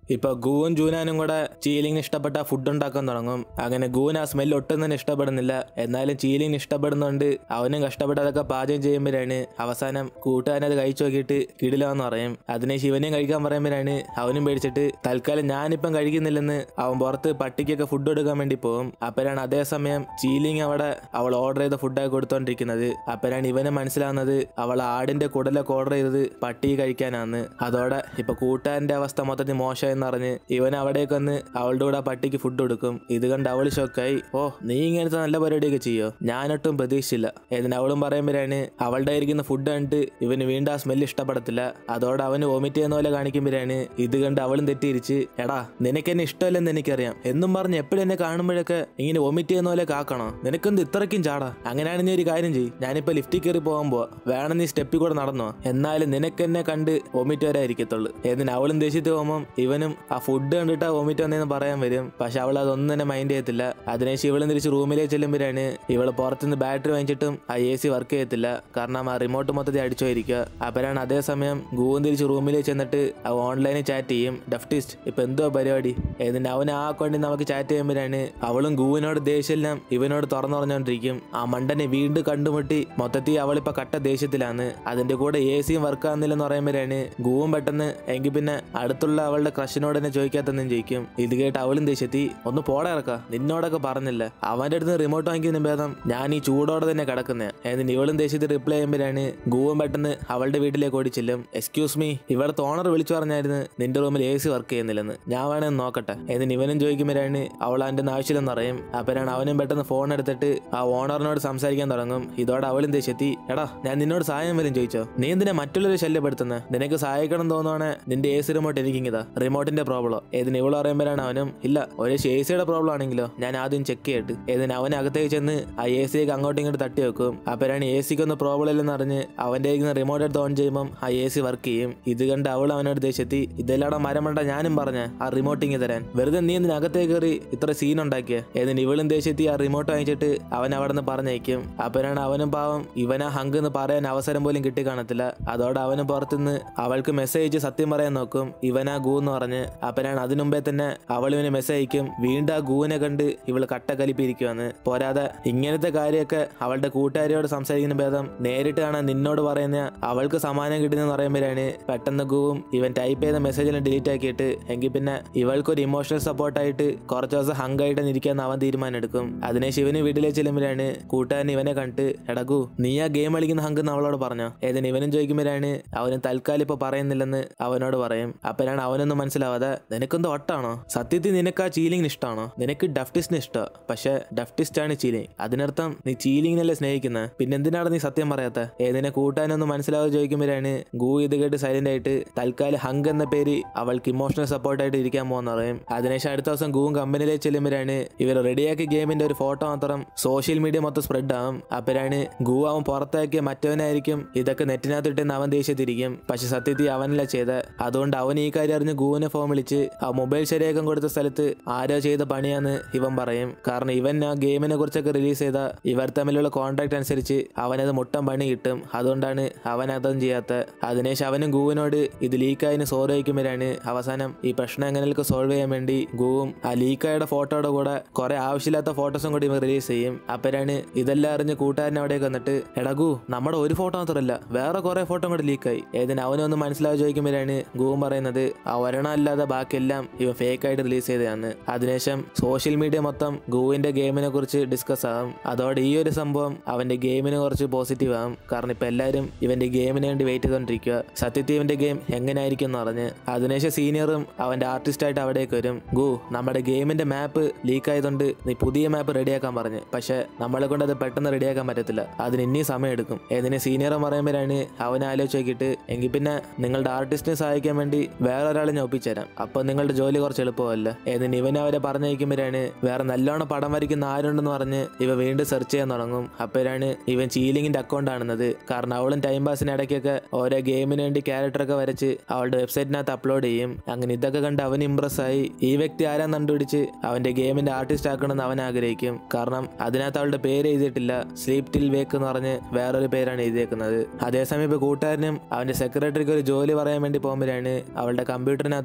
ഇപ്പൊ ഗൂവും ജൂനാനും കൂടെ ചീലിങ്ങിന് ഇഷ്ടപ്പെട്ട ഫുഡ് ഉണ്ടാക്കാൻ തുടങ്ങും അങ്ങനെ ഗൂൻ ആ സ്മെല്ല് ഒട്ടും തന്നെ ഇഷ്ടപ്പെടുന്നില്ല എന്നാലും ചീലിങ്ങിന് ഇഷ്ടപ്പെടുന്നുണ്ട് അവനും കഷ്ടപ്പെട്ട് അതൊക്കെ പാചകം ചെയ്യുമ്പോഴാണ് അവസാനം കൂട്ടുകാരൻ അത് കഴിച്ചു നോക്കിയിട്ട് കിടിലാന്ന് പറയും അതിനെ ശിവനെയും കഴിക്കാൻ പറയുമ്പോഴാണ് അവനും പേടിച്ചിട്ട് തൽക്കാലം ഞാനിപ്പം കഴിക്കുന്നില്ലെന്ന് അവൻ പുറത്ത് പട്ടിക്കൊക്കെ ഫുഡ് കൊടുക്കാൻ വേണ്ടി പോകും അപ്പോഴാണ് അതേസമയം ചീലിങ് അവിടെ അവൾ ഓർഡർ ചെയ്ത ഫുഡൊക്കെ കൊടുത്തോണ്ടിരിക്കുന്നത് അപ്പോഴാണ് ഇവന് മനസ്സിലാവുന്നത് അവൾ ആടിന്റെ കുടലൊക്കെ ഓർഡർ ചെയ്തത് പട്ടി കഴിക്കാനാന്ന് അതോടെ ഇപ്പൊ കൂട്ടുകാരന്റെ അവസ്ഥ മൊത്തത്തിൽ മോശമെന്ന് പറഞ്ഞ് ഇവൻ അവിടേക്ക് വന്ന് അവളുടെ കൂടെ ആ പട്ടിക്ക് ഫുഡ് കൊടുക്കും ഇത് കണ്ട് അവൾ ഷോക്കായി ഓ നീ ഇങ്ങനത്തെ നല്ല പരിപാടിയൊക്കെ ചെയ്യോ ഞാനൊട്ടും പ്രതീക്ഷിച്ചില്ല എന്നിട്ട് അവളും പറയുമ്പോഴാണ് അവളുടെ ഇരിക്കുന്ന ഫുഡ് കണ്ടിട്ട് ഇവന് വീണ്ടും ആ സ്മെല്ല് ഇഷ്ടപ്പെടത്തില്ല അതോടെ അവന് വോമിറ്റ് ചെയ്യുന്ന പോലെ കാണിക്കുമ്പോഴാണ് ഇത് കണ്ട് അവളും തെറ്റിയിരിച്ച് എടാ നിനക്ക് എന്നെ ഇഷ്ടമല്ലെന്ന് എനിക്കറിയാം എന്നും പറഞ്ഞ് എപ്പോഴും എന്നെ കാണുമ്പോഴൊക്കെ ഇങ്ങനെ വോമിറ്റ് ചെയ്യുന്ന പോലെ കാക്കണോ നിനക്കെന്ത് ഇത്രയ്ക്കും ചാടാ അങ്ങനെയാണ് നീ ഒരു കാര്യം ചെയ്യ് ഞാനിപ്പോ ലിഫ്റ്റിൽ കയറി പോകുമ്പോ വേണം നീ സ്റ്റെപ്പിൽ കൂടെ നടന്നോ എന്നാലും നിനക്ക് എന്നെ കണ്ട് വോമിറ്റ് വരായിരിക്കത്തുള്ളൂ എന്നിട്ട് അവളും ദേഷ്യത്തിൽ പോകുമ്പോൾ ഇവനും ആ ഫുഡ് കണ്ടിട്ട് വോമിറ്റ് വന്നതെന്ന് പറയാൻ വരും പക്ഷെ അവൾ അതൊന്നും തന്നെ മൈൻഡ് ചെയ്യത്തില്ല അതിനുശേഷം ഇവളും തിരിച്ച് റൂമിലേക്ക് ചെല്ലുമ്പോഴാണ് ഇവള് പുറത്തുനിന്ന് ബാറ്ററി വാങ്ങിച്ചിട്ടും ആ എ സി വർക്ക് ചെയ്യത്തില്ല കാരണം ആ റിമോട്ട് മൊത്തത്തിൽ അടിച്ചു പോയിരിക്കുക അപ്പോഴാണ് അതേസമയം ഗൂവും തിരിച്ച് റൂമിലേക്ക് ചെന്നിട്ട് ആ ഓൺലൈനിൽ ചാറ്റ് ചെയ്യും ഡഫ്റ്റിസ്റ്റ് ഇപ്പൊ എന്തോ പരിപാടി എന്നിട്ട് അവൻ ആ അക്കൗണ്ടിൽ നമുക്ക് ചാറ്റ് ചെയ്യുമ്പോഴാണ് അവളും ഗൂവിനോട് ദേഷ്യമെല്ലാം ഇവനോട് തുറന്നു പറഞ്ഞുകൊണ്ടിരിക്കും ആ മണ്ടനെ വീണ്ടും കണ്ടുമുട്ടി മൊത്തത്തിൽ അവളിപ്പോ കട്ട ദേഷ്യത്തിലാണ് അതിന്റെ കൂടെ എ സിയും വർക്ക് ആകുന്നില്ലെന്ന് പറയുമ്പോഴാണ് ഗൂവും പെട്ടെന്ന് എങ്കിൽ പിന്നെ അടുത്തുള്ള അവളുടെ ക്രഷിനോട് തന്നെ ചോദിക്കാത്തെന്നും ചോദിക്കും ഇത് കേട്ട് അവളും ദേഷ്യത്തി ഒന്ന് പോടെ ഇറക്ക നിന്നോടൊക്കെ പറഞ്ഞില്ല അവന്റെ അടുത്ത് റിമോട്ട് വാങ്ങിക്കുന്ന ഭേദം ഞാൻ ഈ ചൂടോടെ തന്നെ കിടക്കുന്നേ എന്നിട്ട് ഇവളും ദേഷ്യത്തിൽ റിപ്ലൈ ചെയ്യുമ്പോഴാണ് ഗൂവും പെട്ടെന്ന് അവളുടെ വീട്ടിലേക്ക് ഓടി ചെല്ലും എക്സ്ക്യൂസ് മീ ഇവിടുത്തെ ഓണർ വിളിച്ചു പറഞ്ഞായിരുന്നു നിന്റെ റൂമിൽ എ സി വർക്ക് ചെയ്യുന്നില്ലെന്ന് ഞാൻ വേണമെന്ന് നോക്കട്ടെ എന്നിട്ട് ഇവനും ചോദിക്കുമ്പോഴാണ് അവൾ അവന്റെ ആവശ്യമില്ലെന്ന് പറയും അപ്പോഴാണ് അവനും പെട്ടെന്ന് ഫോൺ എടുത്തിട്ട് ആ ഓണറിനോട് സംസാരിക്കാൻ തുടങ്ങും ഇതോടെ അവളും ദേഷ്യത്തി എടാ ഞാൻ നിന്നോട് സഹായം വരും ചോദിച്ചോ നീ എന്തിനാ മറ്റുള്ളവരെ ശല്യപ്പെടുത്തുന്നത് നിനക്ക് സഹായിക്കണം തോന്നുവാണ് നിന്റെ എ സി റിമോട്ട് എനിക്കിങ്ങിതാ റിമോട്ടിന്റെ പ്രോബ്ലം ഏതിന് ഇവള് പറയുമ്പോഴാണ് അവനും ഇല്ല ഒരു എ സിയുടെ പ്രോബ്ലം ആണെങ്കിലോ ഞാൻ ആദ്യം ചെക്ക് ചെയ്തിട്ട് ഏതിന് അവൻ അകത്തേക്ക് ചെന്ന് ആ എ സിയൊക്കെ അങ്ങോട്ടും ഇങ്ങോട്ട് തട്ടി വെക്കും അപ്പോഴാണ് എ സിക്ക് ഒന്നും പ്രോബ്ലം ഇല്ലെന്ന് അറിഞ്ഞ് അവന്റെ റിമോട്ട് എടുത്ത് ഓൺ ചെയ്യുമ്പോൾ ആ എ സി വർക്ക് ചെയ്യും ഇത് കണ്ട് അവൾ അവനോട് ദേഷ്യത്തി ഇതെല്ലാം മരമണ്ട ഞാനും പറഞ്ഞ ആ റിമോട്ടിങ് തരാൻ വെറുതെ നീ എന്തിന് അകത്തേക്ക് കയറി ഇത്ര സീൻ ഉണ്ടാക്കിയ ഏതിന് ഇവളും ദേഷ്യത്തി ആ റിമോട്ട് വാങ്ങിച്ചിട്ട് അവൻ അവിടെ നിന്ന് പറഞ്ഞയക്കും അപ്പോഴാണ് അവനും പാവം ഇവനാ ഹങ്ക് എന്ന് പറയാൻ അവസരം പോലും കിട്ടി കാണത്തില്ല അതോടെ അവന് പുറത്തുനിന്ന് അവൾക്ക് മെസ്സേജ് സത്യം പറയാൻ നോക്കും ഇവനാ ഗൂ എന്ന് പറഞ്ഞ് അപ്പോഴാണ് അതിനുമുമ്പേ തന്നെ അവൾ ഇവന് മെസ്സേജ് അയക്കും വീണ്ടും ആ ഗൂവിനെ കണ്ട് ഇവള് കട്ട കലിപ്പിരിക്കുവാന്ന് പോരാതെ ഇങ്ങനത്തെ കാര്യമൊക്കെ അവളുടെ കൂട്ടുകാരിയോട് സംസാരിക്കുന്ന ഭേദം നേരിട്ട് കാണാൻ നിന്നോട് പറയുന്ന അവൾക്ക് സമാനം കിട്ടുന്നെന്ന് പറയുമ്പോഴാണ് പെട്ടെന്ന് ഗൂവും ഇവൻ ടൈപ്പ് ചെയ്ത മെസ്സേജെല്ലാം ഡിലീറ്റ് ആക്കിയിട്ട് എങ്കിൽ പിന്നെ ഇവൾക്കൊരു ഇമോഷണൽ സപ്പോർട്ടായിട്ട് കുറച്ച് ദിവസം ഹങ്കായിട്ട് ഇരിക്കാന്ന് അവൻ തീരുമാനം എടുക്കും അതിനെ ശിവന് വീട്ടിലേക്ക് ചെല്ലുമ്പോഴാണ് കൂട്ടുകാരൻ ഇവനെ കണ്ട് എടകു നീ ആ ഗെയിം കളിക്കുന്ന ഹങ്ക് എന്ന് അവളോട് പറഞ്ഞോ ഏതിന് ഇവനും ചോദിക്കുമ്പോഴാണ് അവന് തൽക്കാലം ഇപ്പൊ പറയുന്നില്ലെന്ന് അവനോട് പറയും അപ്പോഴാണ് അവനൊന്നും മനസ്സിലാവാതെ നിനക്കെന്തോ ഒട്ടാണോ സത്യത്തിൽ നിനക്ക് ആ ചീലിങ്ങിന് ഇഷ്ടമാണോ നിനക്ക് ഡഫ്റ്റിസ്റ്റിന് ഇഷ്ടം പക്ഷെ ഡഫ്റ്റിസ്റ്റ് ആണ് ചീലിങ് അതിനർത്ഥം നീ ചീലിങ്ങിനല്ലേ സ്നേഹിക്കുന്നത് പിന്നെ എന്തിനാണ് നീ സത്യം പറയാത്ത ഏതിനെ കൂട്ടാനൊന്നും മനസ്സിലാവാതെ ചോദിക്കുമ്പോഴാണ് ഗൂ ഇത് കേട്ട് സൈലന്റ് ആയിട്ട് തൽക്കാലം ഹങ്ക് എന്ന പേര് അവൾക്ക് ഇമോഷണൽ സപ്പോർട്ടായിട്ട് ഇരിക്കാൻ പോകുന്ന പറയും അതിനുശേഷം അടുത്ത ദിവസം ഗൂവും കമ്പനിയിലേക്ക് ചെല്ലുമ്പോഴാണ് ഇവർ റെഡിയാക്കിയ ഗെയിമിന്റെ ഒരു ഫോട്ടോ മാത്രം സോഷ്യൽ മീഡിയ മൊത്തം സ്പ്രെഡ് ആവും അപ്പോഴാണ് ഗൂ അവൻ പുറത്താക്കിയ മറ്റവനായിരിക്കും ഇതൊക്കെ നെറ്റിനകത്ത് ഇട്ടെന്ന് അവൻ ദേഷ്യത്തിരിക്കും പക്ഷെ സത്യത്തിൽ അവനല്ല ചെയ്ത അതുകൊണ്ട് അവൻ ഈ കാര്യം അറിഞ്ഞ് ഗൂവിനെ ഫോൺ വിളിച്ച് ആ മൊബൈൽ ശരിയാക്കാൻ കൊടുത്ത സ്ഥലത്ത് ആരോ ചെയ്ത പണിയാന്ന് ഇവൻ പറയും കാരണം ഇവൻ ആ ഗെയിമിനെ കുറിച്ചൊക്കെ റിലീസ് ചെയ്ത ഇവർ തമ്മിലുള്ള കോൺട്രാക്ട് അനുസരിച്ച് അവനത് മുട്ടം പണി കിട്ടും അതുകൊണ്ടാണ് അവൻ അതൊന്നും ചെയ്യാത്ത അതിനുശേഷം അവനും ഗൂവിനോട് ഇത് ലീക്കായതിന് സോറി വയ്ക്കുമ്പോഴാണ് അവസാനം ഈ പ്രശ്നം എങ്ങനെയൊക്കെ സോൾവ് ചെയ്യാൻ വേണ്ടി ഗൂവും ആ ലീക്കായുടെ ഫോട്ടോയുടെ കൂടെ കുറെ ആവശ്യമില്ലാത്ത ഫോട്ടോസും കൂടി ഇവർ റിലീസ് ചെയ്യും അപ്പോഴാണ് ഇതെല്ലാം അറിഞ്ഞ് കൂട്ടുകാരൻ അവിടേക്ക് വന്നിട്ട് എടകു നമ്മുടെ ഒരു ഫോട്ടോ മാത്രമല്ല വേറെ കുറെ ഫോട്ടോ കൂടി ലീക്കായി ഏതിന് അവനൊന്ന് മനസ്സിലാക്കി ചോദിക്കുമ്പോഴാണ് ഗൂവും പറയുന്നത് ആ ഒരെണ്ണം അല്ലാതെ ബാക്കിയെല്ലാം ഇവ ഫേക്ക് ആയിട്ട് റിലീസ് ചെയ്തതാണ് അതിനുശേഷം സോഷ്യൽ മീഡിയ മൊത്തം ഗൂവിന്റെ ഗെയിമിനെ കുറിച്ച് ഡിസ്കസ് ആകും അതോടെ ഈ ഒരു സംഭവം അവന്റെ ഗെയിമിനെ കുറിച്ച് പോസിറ്റീവ് ആകും കാരണം ഇപ്പൊ എല്ലാവരും ഇവന്റെ ഗെയിമിന് വേണ്ടി വെയിറ്റ് ചെയ്തോണ്ടിരിക്കുക സത്യത്തിൽ ഇവന്റെ ഗെയിം എങ്ങനെയായിരിക്കും എന്ന് പറഞ്ഞ് അതിനുശേഷം സീനിയറും അവന്റെ ആർട്ടിസ്റ്റായിട്ട് അവിടേക്ക് വരും ഗു നമ്മുടെ ഗെയിമിന്റെ മാപ്പ് ലീക്ക് ആയതുകൊണ്ട് നീ പുതിയ മാപ്പ് റെഡിയാക്കാൻ പറഞ്ഞു പക്ഷെ നമ്മളെ കൊണ്ട് അത് പെട്ടെന്ന് റെഡിയാക്കാൻ പറ്റത്തില്ല അതിന് ഇനി സമയം എടുക്കും ഏതിനെ സീനിയർ പറയുമ്പോഴാണ് അവൻ ആലോചിച്ച് നോക്കിയിട്ട് എങ്കിൽ പിന്നെ നിങ്ങളുടെ ആർട്ടിസ്റ്റിനെ സഹായിക്കാൻ വേണ്ടി വേറെ ഒരാളെ ഞാൻ ഒപ്പിച്ചുതരാം അപ്പൊ നിങ്ങളുടെ ജോലി കുറച്ച് എളുപ്പമല്ല ഏതിന് ഇവൻ അവരെ പറഞ്ഞയക്കുമ്പോഴാണ് വേറെ നല്ലോണം പടം വരയ്ക്കുന്ന ആരുണ്ടെന്ന് പറഞ്ഞ് ഇവ വീണ്ടും സെർച്ച് ചെയ്യാൻ തുടങ്ങും അപ്പോഴാണ് ഇവൻ ചീലിങ്ങിന്റെ അക്കൗണ്ട് ആണെന്നത് കാരണം അവളും ടൈം പാസിന് ഇടയ്ക്കൊക്കെ ഓരോ ഗെയിമിന് വേണ്ടി ക്യാരക്ടറൊക്കെ വരച്ച് അവളുടെ വെബ്സൈറ്റിനകത്ത് അപ്ലോഡ് ചെയ്യും അങ്ങനെ ഇതൊക്കെ കണ്ട് അവൻ ഇംപ്രസ് ആയി ഈ വ്യക്തി ആരാന്ന് കണ്ടുപിടിച്ച് അവന്റെ ഗെയിമിന്റെ ആർട്ടിസ്റ്റ് ആക്കണമെന്ന് അവൻ ആഗ്രഹിക്കും കാരണം അതിനകത്ത് അവളുടെ പേര് എഴുതിയിട്ടില്ല സ്ലീപ് ടിൽ വേക്ക് എന്ന് പറഞ്ഞ് വേറൊരു പേരാണ് എഴുതിയേക്കുന്നത് അതേസമയം ഇപ്പൊ കൂട്ടുകാരനും അവന്റെ സെക്രട്ടറിക്ക് ഒരു ജോലി പറയാൻ വേണ്ടി പോകുമ്പോഴാണ് അവളുടെ കമ്പ്യൂട്ടറിനകത്ത്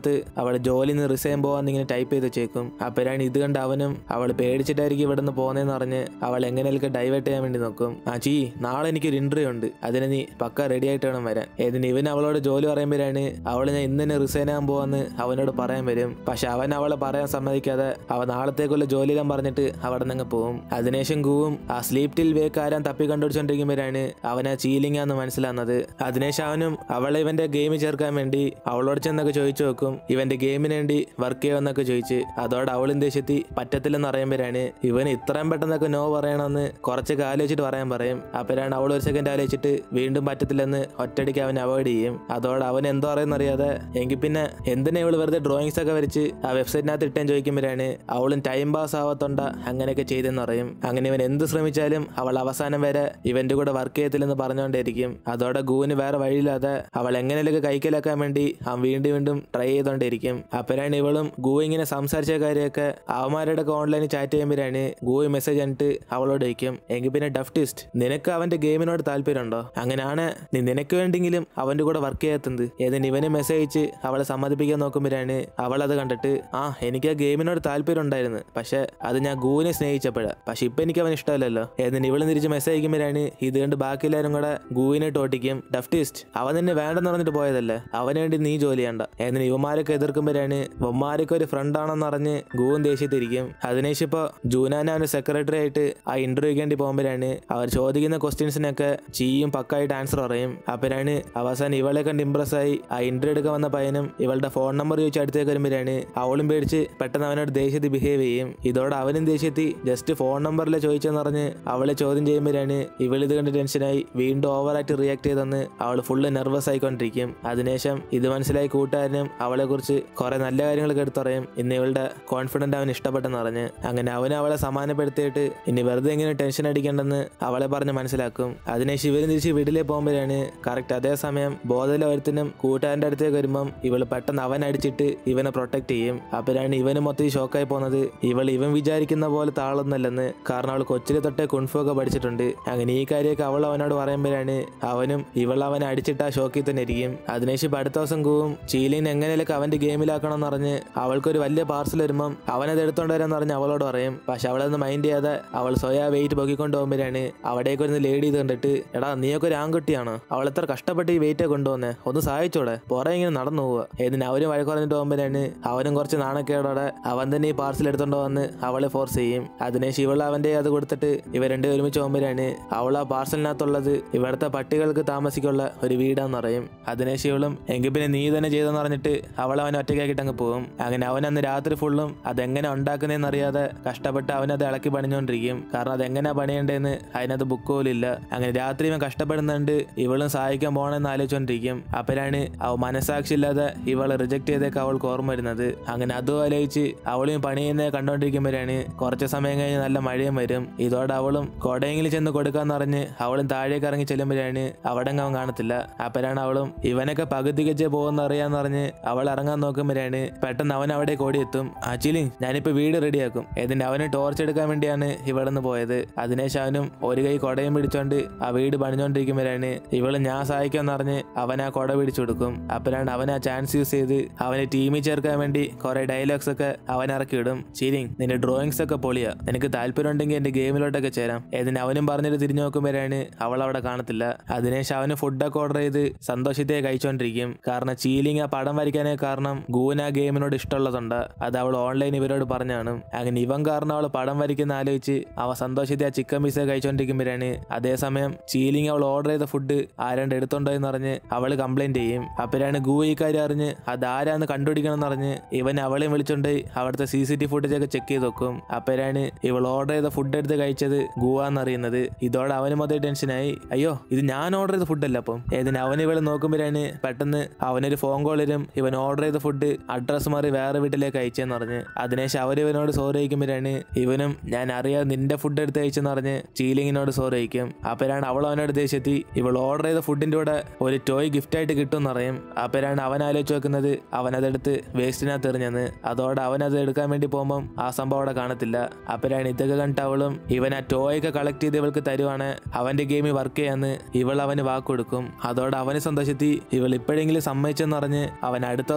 അതിനകത്ത് അവൾ ജോലി നിന്ന് റിസൈൻ പോവാന്ന് ഇങ്ങനെ ടൈപ്പ് ചെയ്ത് വെച്ചേക്കും അപ്പോഴാണ് ഇത് കണ്ട് അവനും അവൾ പേടിച്ചിട്ടായിരിക്കും ഇവിടെ നിന്ന് പോകുന്നതെന്ന് പറഞ്ഞ് അവൾ എങ്ങനെയൊക്കെ ഡൈവേർട്ട് ചെയ്യാൻ വേണ്ടി നോക്കും ആ ചീ നാളെ എനിക്കൊരു ഇന്റർവ്യൂ ഉണ്ട് അതിന് നീ പക്ക റെഡി ആയിട്ട് വേണം വരാൻ ഏതിന് ഇവൻ അവളോട് ജോലി പറയുമ്പോഴാണ് അവൾ ഞാൻ ഇന്ന് തന്നെ റിസൈൻ ആകാൻ പോവാന്ന് അവനോട് പറയാൻ വരും പക്ഷെ അവൻ അവളെ പറയാൻ സമ്മതിക്കാതെ അവ നാളത്തേക്കുള്ള ജോലിയെല്ലാം പറഞ്ഞിട്ട് അവിടെ നിന്ന് പോകും അതിനുശേഷം ഗുവും ആ സ്ലീപ് ടിൽ വേക്ക് ആരാൻ തപ്പി കണ്ടുപിടിച്ചോണ്ടിരിക്കുമ്പോഴാണ് അവനെ ചീലിംഗാന്ന് മനസ്സിലാവുന്നത് അതിനുശേഷം അവനും അവളെ ഇവന്റെ ഗെയിം ചേർക്കാൻ വേണ്ടി അവളോട് ചെന്നൊക്കെ ചോദിച്ചു നോക്കും ഇവന്റെ ഗെയിമിന് വേണ്ടി വർക്ക് ചെയ്യുമെന്നൊക്കെ ചോദിച്ച് അതോടെ അവളും ദേഷ്യത്തി പറ്റത്തില്ലെന്ന് അറിയുമ്പോഴാണ് ഇവന് ഇത്രയും പെട്ടെന്നൊക്കെ നോ പറയണമെന്ന് കുറച്ചൊക്കെ ആലോചിച്ചിട്ട് പറയാൻ പറയും അപ്പോഴാണ് അവൾ ഒരു സെക്കൻഡ് ആലോചിച്ചിട്ട് വീണ്ടും പറ്റത്തില്ലെന്ന് ഒറ്റയടിക്ക് അവൻ അവോയ്ഡ് ചെയ്യും അതോടെ അവൻ എന്തോ അറിയുന്നറിയാതെ എങ്കിൽ പിന്നെ എന്തിനാ ഇവള് വെറുതെ ഡ്രോയിങ്സ് ഒക്കെ വരച്ച് ആ വെബ്സൈറ്റിനകത്ത് ഇട്ടേൻ ചോദിക്കുമ്പോഴാണ് അവളും ടൈം പാസ് ആവത്തോണ്ട അങ്ങനെയൊക്കെ ചെയ്തെന്ന് പറയും അങ്ങനെ ഇവൻ എന്ത് ശ്രമിച്ചാലും അവൾ അവസാനം വരെ ഇവന്റെ കൂടെ വർക്ക് ചെയ്യത്തില്ലെന്ന് പറഞ്ഞുകൊണ്ടേയിരിക്കും അതോടെ ഗൂവിന് വേറെ വഴിയില്ലാതെ അവൾ എങ്ങനെയൊക്കെ കൈക്കലാക്കാൻ വേണ്ടി അവൻ വീണ്ടും വീണ്ടും ട്രൈ ചെയ്തോണ്ടിരിക്കും അപ്പോഴാണ് ഇവളും ഗൂ ഇങ്ങനെ സംസാരിച്ച കാര്യമൊക്കെ അവന്മാരുടെ ഒക്കെ ഓൺലൈനിൽ ചാറ്റ് ചെയ്യുമ്പോഴാണ് ഗൂയി മെസ്സേജ് കണ്ടിട്ട് അവളോട് ചോദിക്കും എങ്കിൽ പിന്നെ ഡഫ്റ്റിസ്റ്റ് നിനക്ക് അവന്റെ ഗെയിമിനോട് താല്പര്യമുണ്ടോ അങ്ങനെയാണ് നീ നിനക്ക് വേണ്ടെങ്കിലും അവന്റെ കൂടെ വർക്ക് ചെയ്യാത്തത് ഏതിന് ഇവന് മെസ്സേജ് അയച്ച് അവളെ സമ്മതിപ്പിക്കാൻ നോക്കുമ്പോഴാണ് അവൾ അത് കണ്ടിട്ട് ആ എനിക്ക് ആ ഗെയിമിനോട് താല്പര്യം ഉണ്ടായിരുന്നു പക്ഷെ അത് ഞാൻ ഗൂവിനെ സ്നേഹിച്ചപ്പോഴാ പക്ഷെ ഇപ്പൊ എനിക്ക് അവൻ ഇഷ്ടമല്ലല്ലോ ഏതിന് ഇവള് തിരിച്ച് മെസ്സേജ് അയക്കുമ്പോഴാണ് ഇത് കണ്ട് ബാക്കി എല്ലാവരും കൂടെ ഗൂവിനെ ടോട്ടിക്കും ഡഫ്റ്റിസ്റ്റ് അവൻ നിന്നെ വേണ്ടെന്ന് പറഞ്ഞിട്ട് പോയതല്ലേ അവന് വേണ്ടി നീ ജോലി ചെയ്യണ്ട ഏതിന് ഇവന്മാരൊക്കെ എതിർക്കുമ്പോഴാണ് ഇവന്മാരൊക്കെ ഒരു ഫ്രണ്ട് ആണെന്ന് അറിഞ്ഞ് ഗൂവും ദേഷ്യത്തിരിക്കും അതിനുശേഷം ഇപ്പൊ ജൂനാന അവന് സെക്രട്ടറി ആയിട്ട് ആ ഇന്റർവ്യൂക്ക് വേണ്ടി പോകുമ്പോഴാണ് അവർ ചോദിക്കുന്ന ക്വസ്റ്റ്യൻസിനൊക്കെ ചീയും പക്കായിട്ട് ആൻസർ പറയും അപ്പോഴാണ് അവസാനം ഇവളെ കണ്ട് ഇംപ്രസ് ആയി ആ ഇന്റർവ്യൂ എടുക്കാൻ വന്ന പയ്യനും ഇവളുടെ ഫോൺ നമ്പർ ചോദിച്ച് അടുത്തേക്ക് വരുമ്പോഴാണ് അവളും പേടിച്ച് പെട്ടെന്ന് അവനോട് ദേഷ്യത്തിൽ ബിഹേവ് ചെയ്യും ഇതോടെ അവനും ദേഷ്യത്തി ജസ്റ്റ് ഫോൺ നമ്പറിൽ ചോദിച്ചെന്ന് പറഞ്ഞ് അവളെ ചോദ്യം ചെയ്യുമ്പോഴാണ് ഇവളിത് കണ്ട് ടെൻഷനായി വീണ്ടും ഓവറായിട്ട് റിയാക്ട് ചെയ്തെന്ന് അവൾ ഫുള്ള് നെർവസ് ആയിക്കൊണ്ടിരിക്കും അതിനുശേഷം ഇത് മനസ്സിലായി കൂട്ടുകാരനും അവളെ കുറിച്ച് കുറെ നല്ല കാര്യങ്ങളൊക്കെ എടുത്ത് പറയും ഇന്ന് ഇവളുടെ കോൺഫിഡന്റ് അവൻ ഇഷ്ടപ്പെട്ടെന്ന് പറഞ്ഞ് അങ്ങനെ അവൻ അവളെ സമാനപ്പെടുത്തിയിട്ട് ഇനി വെറുതെ ഇങ്ങനെ ടെൻഷൻ അടിക്കേണ്ടെന്ന് അവളെ പറഞ്ഞ് മനസ്സിലാക്കും അതിനുശേഷം ഇവര് തിരിച്ച് വീട്ടിലേക്ക് പോകുമ്പോഴാണ് കറക്റ്റ് അതേ സമയം ബോധല ഒരുത്തിനും കൂട്ടുകാരന്റെ അടുത്തേക്ക് വരുമ്പം ഇവള് പെട്ടെന്ന് അവൻ അടിച്ചിട്ട് ഇവനെ പ്രൊട്ടക്ട് ചെയ്യും അപ്പോഴാണ് ഇവന് മൊത്തം ഷോക്കായി പോകുന്നത് ഇവൾ ഇവൻ വിചാരിക്കുന്ന പോലെ താളൊന്നല്ലെന്ന് കാരണം അവൾ കൊച്ചിലെ തൊട്ടേ കുൺഫു ഒക്കെ പഠിച്ചിട്ടുണ്ട് അങ്ങനെ ഈ കാര്യമൊക്കെ അവൾ അവനോട് പറയുമ്പോഴാണ് അവനും ഇവൾ അവനെ അടിച്ചിട്ട് ആ ഷോക്കിൽ തന്നെ ഇരിക്കും അതിനുശേഷം ഇപ്പൊ അടുത്ത ദിവസം കൂവും ചീലിനെ എങ്ങനെയൊക്കെ അവന്റെ ഗെയിമിലാക്കണം എന്ന് പറഞ്ഞ് അവൾക്കൊരു വലിയ പാർസൽ വരുമ്പം അവനത് എടുത്തോണ്ട് വരാന്ന് പറഞ്ഞ് അവളോട് പറയും പക്ഷെ അവളൊന്ന് മൈൻഡ് ചെയ്യാതെ അവൾ സ്വയം വെയിറ്റ് പൊക്കിക്കൊണ്ട് പോകുമ്പോഴാണ് അവിടേക്ക് ഒരു ലേഡി ഇത് കണ്ടിട്ട് എടാ നീയൊക്കെ ഒരു ആൺകുട്ടിയാണ് അവൾ എത്ര കഷ്ടപ്പെട്ട് ഈ വെയിറ്റ് കൊണ്ടുവന്നേ ഒന്ന് സഹായിച്ചോടെ പുറകെ ഇങ്ങനെ നടന്നു പോവുക ഏതിന് അവരും വഴക്ക് പറഞ്ഞിട്ട് പോകുമ്പോഴാണ് അവനും കുറച്ച് നാണക്കേടോടെ അവൻ തന്നെ ഈ പാർസൽ എടുത്തോണ്ട് വന്ന് അവളെ ഫോഴ്സ് ചെയ്യും അതിനുശേഷം ഇവൾ അവന്റെ അത് കൊടുത്തിട്ട് ഇവ രണ്ടും ഒരുമിച്ച് പോകുമ്പോഴാണ് അവൾ ആ പാർസലിനകത്തുള്ളത് ഇവിടുത്തെ പട്ടികൾക്ക് താമസിക്കുള്ള ഒരു വീടാന്ന് പറയും അതിനുശേഷം ഇവളും എങ്കിൽ പിന്നെ നീ തന്നെ ചെയ്തെന്ന് പറഞ്ഞിട്ട് അവൾ അവൻ ഒറ്റയ്ക്കാക്കിയിട്ട് അങ്ങ് പോകും അങ്ങനെ അവൻ അന്ന് രാത്രി ഫുള്ളും അതെങ്ങനെ ഉണ്ടാക്കുന്നതെന്ന് അറിയാതെ കഷ്ടപ്പെട്ട് അവനത് ഇളക്കി പണിഞ്ഞുകൊണ്ടിരിക്കും കാരണം അതെങ്ങനെ പണിയണ്ടേന്ന് അതിനകത്ത് ബുക്ക് പോലും ഇല്ല അങ്ങനെ രാത്രി ഇവൻ കഷ്ടപ്പെടുന്നുണ്ട് ഇവളും സഹായിക്കാൻ പോകണമെന്ന് ആലോചിച്ചുകൊണ്ടിരിക്കും അപ്പോഴാണ് അവ മനസാക്ഷി ഇല്ലാതെ ഇവളെ റിജക്ട് ചെയ്തേക്ക് അവൾക്ക് ഓർമ്മ വരുന്നത് അങ്ങനെ അതും ആലോചിച്ച് അവളും പണി ചെയ്യുന്നത് കണ്ടുകൊണ്ടിരിക്കുമ്പോഴാണ് കുറച്ച് സമയം കഴിഞ്ഞ് നല്ല മഴയും വരും ഇതോടെ അവളും കൊടയെങ്കിലും ചെന്ന് കൊടുക്കാന്ന് പറഞ്ഞ് അവളും താഴേക്ക് ഇറങ്ങി ചെല്ലുമ്പോഴാണ് അവിടെ അവൻ കാണത്തില്ല അപ്പോഴാണ് അവളും ഇവനൊക്കെ പകുതി ഗജ പോകുന്ന അറിയാന്ന് പറഞ്ഞ് അവൾ ഇറങ്ങാൻ നോക്കുമ്പോഴാണ് പെട്ടെന്ന് അവൻ അവിടെ ഓടിയെത്തും ആക്ച്വലി ഞാനിപ്പോ വീട് റെഡിയാക്കും ഏതിന്റെ അവന് ടോർച്ച് എടുക്കാൻ വേണ്ടിയാണ് ഇവിടുന്ന് പോയത് അതിനുശേഷം അവനും ഒരു കൈ കൊടയും പിടിച്ചോണ്ട് ആ വീട് പണിഞ്ഞോണ്ടിരിക്കുമ്പോഴാണ് ഇവള് ഞാൻ സഹായിക്കാന്ന് പറഞ്ഞ് അവൻ ആ കൊട പിടിച്ചു കൊടുക്കും അപ്പോഴാണ് അവൻ ആ ചാൻസ് യൂസ് ചെയ്ത് അവനെ ടീമിൽ ചേർക്കാൻ വേണ്ടി കുറെ ഡയലോഗ്സ് ഒക്കെ അവൻ ഇറക്കി വിടും ചീരിങ് നിന്റെ ഡ്രോയിങ്സ് ഒക്കെ പൊളിയാ നിനക്ക് താല്പര്യം ഉണ്ടെങ്കിൽ എന്റെ ഗെയിമിലോട്ടൊക്കെ ചേരാം ഏതിന് അവനും പറഞ്ഞിട്ട് തിരിഞ്ഞു നോക്കുമ്പോഴാണ് അവൾ അവിടെ കാണത്തില്ല അതിനുശേഷം അവന് ഫുഡൊക്കെ ഓർഡർ ചെയ്ത് സന്തോഷത്തെ കഴിച്ചോണ്ടിരിക്കും കാരണം ചീലിങ് ആ പടം വരയ്ക്കാനേ കാരണം ഗൂന ആ ഗെയിമിനോട് ഇഷ്ടമുള്ളതുണ്ട് അത് അവൾ ഓൺലൈൻ ഇവരോട് പറഞ്ഞാണ് അങ്ങനെ ഇവൻ കാരണം അവൾ പടം വരയ്ക്കുന്ന ആലോചിച്ച് അവ സന്തോഷത്തെ ആ ചിക്കൻ പീസ് കഴിച്ചോണ്ടിരിക്കുമ്പോഴാണ് അതേസമയം ചീലിങ് അവൾ ഓർഡർ ചെയ്ത ഫുഡ് ആരാണ്ട് എടുത്തോണ്ടോ എന്ന് പറഞ്ഞ് അവൾ കംപ്ലൈന്റ് ചെയ്യും അപ്പോഴാണ് ഗൂ ഈ കാര്യം അറിഞ്ഞ് അതാരാന്ന് കണ്ടുപിടിക്കണം എന്ന് പറഞ്ഞ് ഇവൻ അവളെയും വിളിച്ചോണ്ട് അവിടുത്തെ സി സി ടി ഫുട്ടേജ് ഒക്കെ ചെക്ക് ചെയ്ത് നോക്കും അപ്പോഴാണ് ഇവൾ ഓർഡർ ചെയ്ത ഫുഡ് എടുത്ത് കഴിച്ചത് ഗുവാന്ന് അറിയുന്നത് ഇതോടെ അവന് മൊത്തം ടെൻഷനായി അയ്യോ ഇത് ഞാൻ ഓർഡർ ചെയ്ത ഫുഡല്ല അപ്പം ഏതിന് അവൻ ഇവളെ നോക്കുമ്പോഴാണ് പെട്ടെന്ന് അവനൊരു ഫോൺ കോൾ വരും ഇവൻ ഓർഡർ ചെയ്ത ഫുഡ് അഡ്രസ് മാറി വേറെ വീട്ടിലേക്ക് അയച്ചെന്ന് പറഞ്ഞ് അതിനുശേഷം അവർ ഇവനോട് സോറി അയക്കുമ്പോഴാണ് ഇവനും ഞാൻ അറിയാതെ നിന്റെ ഫുഡ് എടുത്ത് അയച്ചെന്ന് പറഞ്ഞ് ചീലിങ്ങിനോട് സോറി അയക്കും അപ്പോഴാണ് അവൾ അവനോട് ദേഷ്യത്തി ഇവൾ ഓർഡർ ചെയ്ത ഫുഡിന്റെ കൂടെ ഒരു ടോയ് ഗിഫ്റ്റ് ആയിട്ട് കിട്ടും എന്നറിയും അപ്പോഴാണ് അവൻ ആലോചിച്ച് വെക്കുന്നത് അവൻ അതെടുത്ത് വേസ്റ്റിനകത്ത് എറിഞ്ഞെന്ന് അതോടെ അവൻ അത് എടുക്കാൻ വേണ്ടി പോകുമ്പം ആ സംഭവം അവിടെ കാണത്തില്ല അപ്പോഴാണ് ഇതൊക്കെ കണ്ടിട്ട് അവളും ഇവൻ ആ ടോയ് ഒക്കെ കളക്ട് ചെയ്ത് ഇവൾക്ക് തരുവാണ് അവന്റെ ഗെയിമിൽ വർക്ക് ചെയ്യാന്ന് ഇവൾ അവന് വാക്ക് കൊടുക്കും അതോടെ അവന് സന്തോഷത്തി ഇവൾ ഇപ്പോഴെങ്കിലും സമ്മതിച്ചെന്ന് പറഞ്ഞ് അവൻ അടുത്ത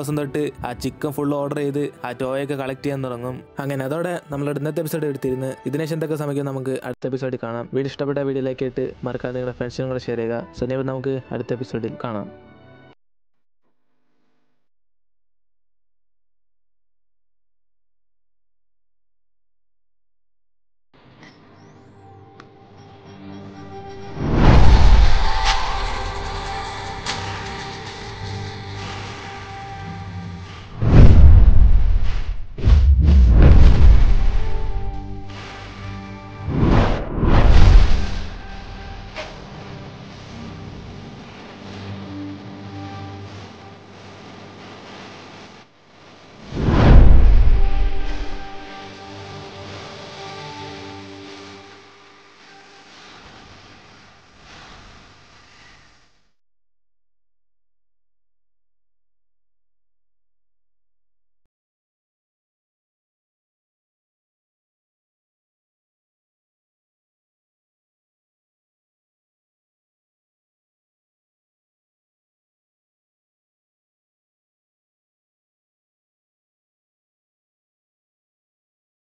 ദിവസം തൊട്ട് ആ ചിക്കൻ ഫുൾ ഓർഡർ ചെയ്ത് ആ ടോയൊക്കെ കളക്ട് ചെയ്യാൻ തുടങ്ങും അങ്ങനെ അതോടെ നമ്മൾ ഇന്നത്തെ എപ്പിസോഡ് എടുത്തിരുന്ന് ഇതിനേശം എന്തൊക്കെ സമയം നമുക്ക് അടുത്ത എപ്പിസോഡിൽ കാണാം വീഡിയോ ഇഷ്ടപ്പെട്ട വീഡിയോയിലേക്ക് ഇട്ട് മറക്കാതെ നിങ്ങളുടെ ഫ്രണ്ട്സിനും കൂടെ ഷെയർ ചെയ്യുക സോ നമുക്ക് അടുത്ത എപ്പിസോഡിൽ കാണാം